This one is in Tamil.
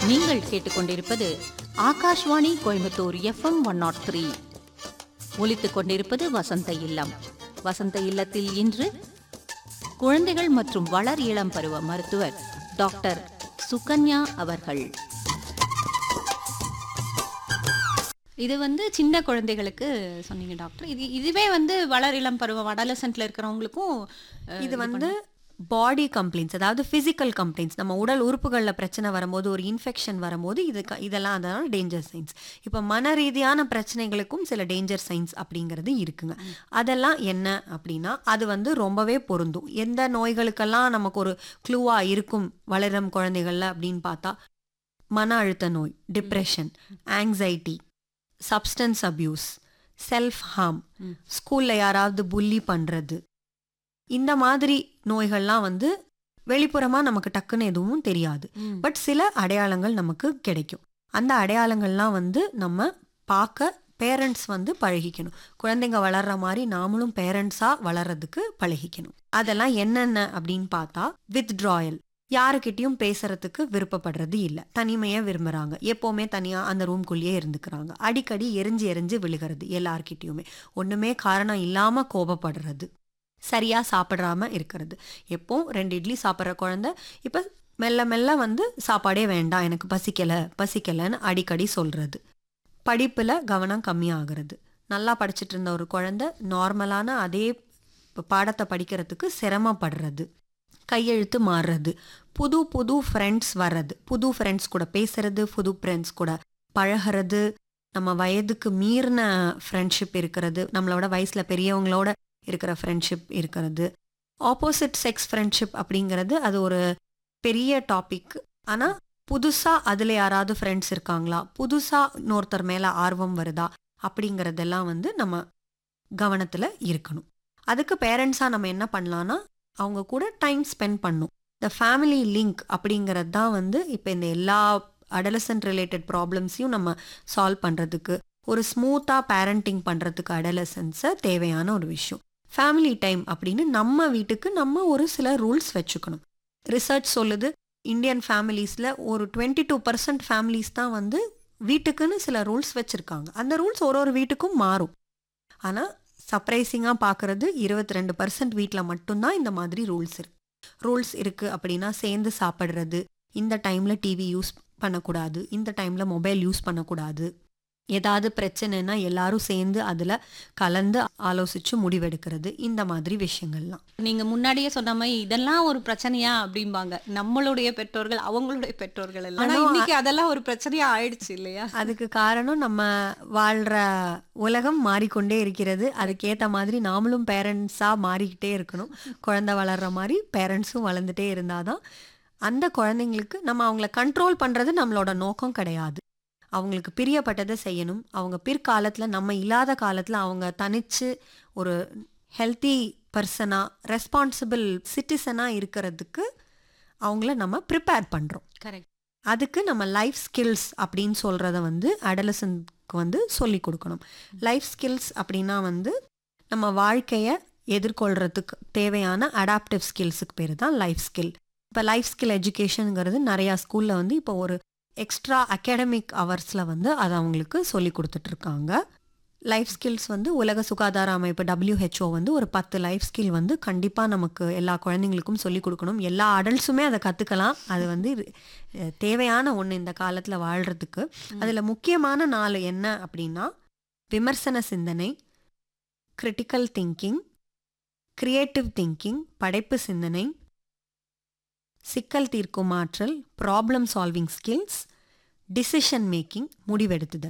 நீங்கள் கேட்டுக்கொண்டிருப்பது Akashvani Coimbatore FM one nought three ஒலித்துக் கொண்டிருப்பது வசந்த இல்லம் வசந்த இல்லத்தில் இன்று குழந்தைகள் மற்றும் வளர் இளம் பருவ மருத்துவர் டாக்டர் சுகன்யா அவர்கள் இது வந்து சின்ன குழந்தைகளுக்கு சொன்னீங்க டாக்டர் இது இதுவே வந்து வளர் இளம் பருவம் அடலசன்ட்ல இருக்கிறவங்களுக்கும் அஹ், இது வந்து பாடி கம்ப்ளைண்ட்ஸ் அதாவது ஃபிசிக்கல் கம்ப்ளைண்ட்ஸ் நம்ம உடல் உறுப்புகளில் பிரச்சனை வரும்போது ஒரு இன்ஃபெக்ஷன் வரும்போது இது க- இதெல்லாம் அதனால டேஞ்சர் சைன்ஸ் இப்போ மன ரீதியான பிரச்சனைகளுக்கும் சில டேஞ்சர் சைன்ஸ் அப்படிங்கிறது இருக்குங்க அதெல்லாம் என்ன அப்படின்னா அது வந்து ரொம்பவே பொருந்தும் எந்த நோய்களுக்கெல்லாம் நமக்கு ஒரு க்ளூவா இருக்கும் வளரும் குழந்தைகள்ல அப்படின்னு பார்த்தா மன அழுத்த நோய் depression anxiety substance abuse self harm ஸ்கூல்ல யாராவது புல்லி பண்றது இந்த மாதிரி நோய்கள்லாம் வந்து வெளிப்புறமா நமக்கு டக்குன்னு எதுவும் தெரியாது ம். பட் சில அடையாளங்கள் நமக்கு கிடைக்கும் அந்த அடையாளங்கள்லாம் வந்து நம்ம பார்க்க பேரண்ட்ஸ் வந்து பழகிக்கணும் குழந்தைங்க வளர்ற மாதிரி நாமளும் பேரண்ட்ஸாக வளர்றதுக்கு பழகிக்கணும் அதெல்லாம் என்னென்ன அப்படின்னு பார்த்தா வித்ட்ராயல் யாருக்கிட்டயும் பேசுறதுக்கு விருப்பப்படுறது இல்லை தனிமையை விரும்புறாங்க எப்போவுமே தனியாக அந்த ரூம்குள்ளேயே இருந்துக்கிறாங்க அடிக்கடி எரிஞ்சு எரிஞ்சு விழுகிறது எல்லார்கிட்டயுமே ஒன்றுமே காரணம் இல்லாமல் கோபப்படுறது சரியா சாப்பிடாம இருக்கிறது எப்போ ரெண்டு இட்லி சாப்பிட்ற குழந்தை இப்போ மெல்ல மெல்ல வந்து சாப்பாடே வேண்டாம் எனக்கு பசிக்கல பசிக்கலன்னு அடிக்கடி சொல்றது படிப்புல கவனம் கம்மியாகிறது நல்லா படிச்சிட்டு இருந்த ஒரு குழந்தை நார்மலான அதே ப- பாடத்தை படிக்கிறதுக்கு சிரமப்படுறது கையெழுத்து மாறுறது புது புது ஃப்ரெண்ட்ஸ் வர்றது புது ஃப்ரெண்ட்ஸ் கூட பேசுறது புது ஃப்ரெண்ட்ஸ் கூட பழகிறது நம்ம வயதுக்கு மீறின ஃப்ரெண்ட்ஷிப் இருக்கிறது நம்மளோட வயசுல பெரியவங்களோட இருக்கிற ஃப்ரெண்ட்ஷிப் இருக்கிறது ஆப்போசிட் செக்ஸ் ஃப்ரெண்ட்ஷிப் அப்படிங்கிறது அது ஒரு பெரிய டாபிக் ஆனால் புதுசாக அதில் யாராவது ஃப்ரெண்ட்ஸ் இருக்காங்களா புதுசாக இன்னொருத்தர் மேலே ஆர்வம் வருதா அப்படிங்கிறதெல்லாம் வந்து நம்ம கவனத்தில் இருக்கணும் அதுக்கு பேரண்ட்ஸாக நம்ம என்ன பண்ணலான்னா அவங்க கூட டைம் ஸ்பெண்ட் பண்ணும் இந்த ஃபேமிலி லிங்க் அப்படிங்கிறது தான் வந்து இப்போ இந்த எல்லா அடலசன்ட் ரிலேட்டட் ப்ராப்ளம்ஸையும் நம்ம சால்வ் பண்ணுறதுக்கு ஒரு ஸ்மூத்தாக பேரண்டிங் பண்ணுறதுக்கு அடலசன்ஸை தேவையான ஒரு விஷயம் ஃபேமிலி டைம் அப்படின்னு நம்ம வீட்டுக்கு நம்ம ஒரு சில ரூல்ஸ் வச்சுக்கணும் ரிசர்ச் சொல்லுது இந்தியன் ஃபேமிலிஸில் ஒரு டுவெண்ட்டி டூ பர்சன்ட் ஃபேமிலிஸ் தான் வந்து வீட்டுக்குன்னு சில ரூல்ஸ் வச்சுருக்காங்க அந்த ரூல்ஸ் ஒரு ஒரு வீட்டுக்கும் மாறும் ஆனால் சர்ப்ரைசிங்காக பார்க்குறது இருபத்தி ரெண்டு பர்சன்ட் வீட்டில் மட்டும்தான் இந்த மாதிரி ரூல்ஸ் இருக்கு ரூல்ஸ் இருக்குது அப்படின்னா சேர்ந்து சாப்பிட்றது இந்த டைமில் டிவி யூஸ் பண்ணக்கூடாது இந்த டைமில் மொபைல் யூஸ் பண்ணக்கூடாது ஏதாவது பிரச்சனைனா எல்லாரும் சேர்ந்து அதில் கலந்து ஆலோசித்து முடிவெடுக்கிறது இந்த மாதிரி விஷயங்கள்லாம் நீங்க முன்னாடியே சொன்ன மாதிரி இதெல்லாம் ஒரு பிரச்சனையா அப்படிம்பாங்க நம்மளுடைய பெற்றோர்கள் அவங்களுடைய பெற்றோர்கள் எல்லாம் ஆனா ஆனா, இன்னைக்கு அதெல்லாம் ஒரு பிரச்சனையா ஆயிடுச்சு இல்லையா அதுக்கு காரணம் நம்ம வாழ்கிற உலகம் மாறிக்கொண்டே இருக்கிறது அதுக்கேற்ற மாதிரி நாமளும் பேரண்ட்ஸாக மாறிக்கிட்டே இருக்கணும் குழந்தை வளர்ற மாதிரி பேரண்ட்ஸும் வளர்ந்துட்டே இருந்தாதான் அந்த குழந்தைங்களுக்கு நம்ம அவங்கள கண்ட்ரோல் பண்ணுறது நம்மளோட நோக்கம் கிடையாது அவங்களுக்கு பிரியப்பட்டதை செய்யணும் அவங்க பிற்காலத்தில் நம்ம இல்லாத காலத்தில் அவங்க தனிச்சு ஒரு ஹெல்த்தி பர்சனாக ரெஸ்பான்சிபிள் சிட்டிசனாக இருக்கிறதுக்கு அவங்கள நம்ம ப்ரிப்பேர் பண்ணுறோம் கரெக்ட் அதுக்கு நம்ம லைஃப் ஸ்கில்ஸ் அப்படின்னு சொல்கிறத வந்து அடலசன்க்கு வந்து சொல்லி கொடுக்கணும் லைஃப் ஸ்கில்ஸ் அப்படின்னா வந்து நம்ம வாழ்க்கையை எதிர்கொள்கிறதுக்கு தேவையான அடாப்டிவ் ஸ்கில்ஸுக்கு பேர் தான் லைஃப் ஸ்கில் இப்போ லைஃப் ஸ்கில் எஜுகேஷனுங்கிறது நிறையா ஸ்கூலில் வந்து இப்போ ஒரு எக்ஸ்ட்ரா அகாடமிக் ஹவர்ஸில் வந்து அதை அவங்களுக்கு சொல்லி கொடுத்துட்ருக்காங்க லைஃப் ஸ்கில்ஸ் வந்து உலக சுகாதார அமைப்பு WHO வந்து ஒரு பத்து லைஃப் ஸ்கில் வந்து கண்டிப்பாக நமக்கு எல்லா குழந்தைங்களுக்கும் சொல்லி கொடுக்கணும் எல்லா அடல்ட்ஸுமே அதை கற்றுக்கலாம் அது வந்து அஹ், தேவையான ஒன்று இந்த காலத்தில் வாழ்கிறதுக்கு அதில் முக்கியமான நாலு என்ன அப்படின்னா விமர்சன சிந்தனை கிரிட்டிக்கல் திங்கிங் கிரியேட்டிவ் திங்கிங் படைப்பு சிந்தனை சிக்கல் தீர்க்கும் ஆற்றல் problem solving skills decision making முடிவெடுத்துதல்